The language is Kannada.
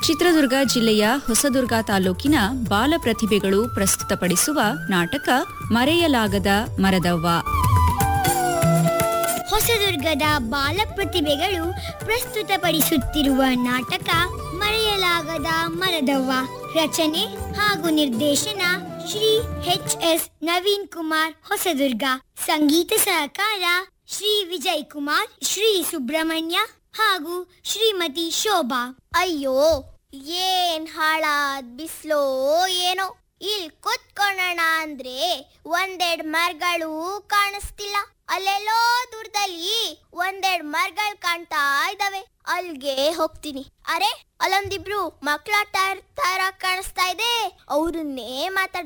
ಚಿತ್ರದುರ್ಗ ಜಿಲ್ಲೆಯ ಹೊಸದುರ್ಗ ತಾಲೂಕಿನ ಬಾಲ ಪ್ರತಿಭೆಗಳು ಪ್ರಸ್ತುತಪಡಿಸುವ ನಾಟಕ ಮರೆಯಲಾಗದ ಮರದವ್ವ ಹೊಸದುರ್ಗದ ಬಾಲ ಪ್ರತಿಭೆಗಳು ಪ್ರಸ್ತುತಪಡಿಸುತ್ತಿರುವ ನಾಟಕ ಮರೆಯಲಾಗದ ಮರದವ್ವ ರಚನೆ ಹಾಗೂ ನಿರ್ದೇಶನ ಶ್ರೀ ಎಚ್ ಎಸ್ ನವೀನ್ ಕುಮಾರ್ ಹೊಸದುರ್ಗ ಸಂಗೀತ ಸಹಕಾರ ಶ್ರೀ ವಿಜಯ್ ಕುಮಾರ್ ಶ್ರೀ ಸುಬ್ರಹ್ಮಣ್ಯ ಹಾಗೂ ಶ್ರೀಮತಿ ಶೋಭಾ ಅಯ್ಯೋ ಏನ್ ಹಾಳಾದ್ ಬಿಸ್ಲೋ ಏನೋ ಇಲ್ ಕುತ್ಕೊಳ್ಳೋಣ ಅಂದ್ರೆ ಒಂದೆರಡ್ ಮರಗಳು ಕಾಣಿಸ್ತಿಲ್ಲ ಅಲ್ಲೆಲ್ಲೋ ದೂರದಲ್ಲಿ ಒಂದೆರಡ್ ಮರಗಳು ಕಾಣ್ತಾ ಇದಾವೆ ಅಲ್ಗೆ ಹೋಗ್ತೀನಿ ಅರೆ ಅಲ್ಲೊಂದಿಬ್ರು ಮಕ್ಳಾಟ ಇರ್ತಾರ ಕಾಣಿಸ್ತಾ ಇದೆ ಅವ್ರನ್ನೇ ಮಾತಾಡ